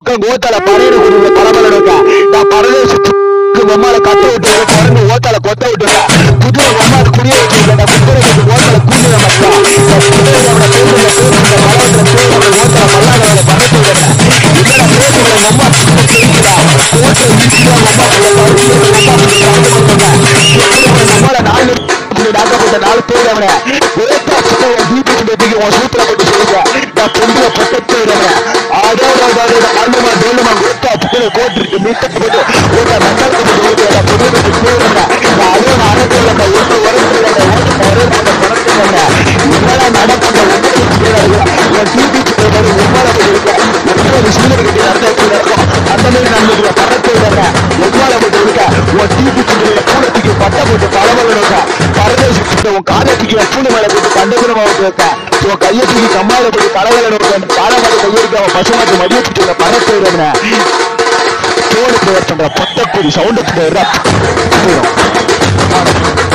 பக்கம் கோத்தால பறையிட குடியில பரபல இருக்க நான் பரதேசத்து பொம்மால கத்த விட்டு குரங்கு ஓத்தால கொத்த விட்டு குதிரை பொம்மால குடிய வச்சு நான் குதிரை கட்டு ஓத்தால கூண்டுல மக்கா குதிரையோட பேருல பேருல மலவத்துல பேருல ஓத்தால பல்லாட பறந்து விடுறேன் இல்ல பேருல அம்மா தெரியுதா ஓட்ட வீட்டுல அம்மா நம்மள நாலு டாக்டர் போட்ட நாலு பேர் அவனை ஓட்டா சின்ன டிபி பேட்டிக்கு உன் சூத்திர போட்டு சொல்லுங்க நான் பொம்பளை பட்டத்து விடுறேன் அதோட அதோட அள்ளுமா டோலுமா ஓட்டா புகழ கோட்டு மீட்ட போட்டு ஓட்டா மண்டலத்தை போட்டு ஓட்டு நான் பொண்ணு போட்டு போடுறேன் நான் அதே நான் அரைக்கல நான் ஓட்டு உரத்து ஓட்டு ஒரே போட்ட பணத்து என்னடா நடக்குது உன் டிபி போட்டு உம்மால போட்டு இருக்க ஒரு சூழல் கட்டி நடத்த இருக்கும் அந்த மாதிரி நம்ம பணத்தை விடுறேன் எவ்வாறு போட்டு இருக்க உன் டிபி போட்டு கூடத்துக்கு பட்டை போட்டு பலவல் இருக்க பரதேசி உன் காதை தூக்கி பூனை மேல போட்டு கண்டகுணமா விட்டு வைக்க உன் கையை தூக்கி கம்மால போட்டு தலைவல வைக்க பாலமாட்டு கையெடுக்க அவன் பசுமாட்டு மதியத்துக்கு பணத்தை விடுறேன் தோடு பண்ற பத்தக்குடி சவுண்டு போயிடும்